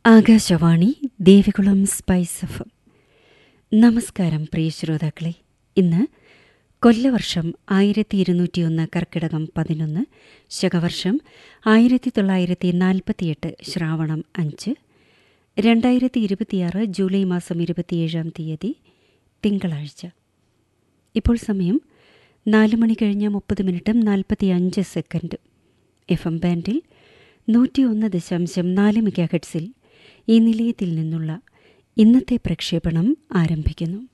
Akashvani Devikulam spice F നമസ്കാരം പ്രിയ ശ്രോതാക്കളെ ഇന്ന് കൊല്ലവർഷം ആയിരത്തി ഇരുന്നൂറ്റിയൊന്ന് കർക്കിടകം പതിനൊന്ന് ശകവർഷം ആയിരത്തി തൊള്ളായിരത്തി നാൽപ്പത്തിയെട്ട് ശ്രാവണം അഞ്ച് രണ്ടായിരത്തി ഇരുപത്തിയാറ് ജൂലൈ മാസം ഇരുപത്തിയേഴാം തീയതി തിങ്കളാഴ്ച ഇപ്പോൾ സമയം നാല് മണി കഴിഞ്ഞ് മുപ്പത് മിനിറ്റും നാൽപ്പത്തി അഞ്ച് സെക്കൻഡ് എഫ് എം ബാൻഡിൽ നൂറ്റിയൊന്ന് ദശാംശം നാല് മെഗാഹെഡ്സിൽ ഈ നിലയത്തിൽ നിന്നുള്ള ഇന്നത്തെ പ്രക്ഷേപണം ആരംഭിക്കുന്നു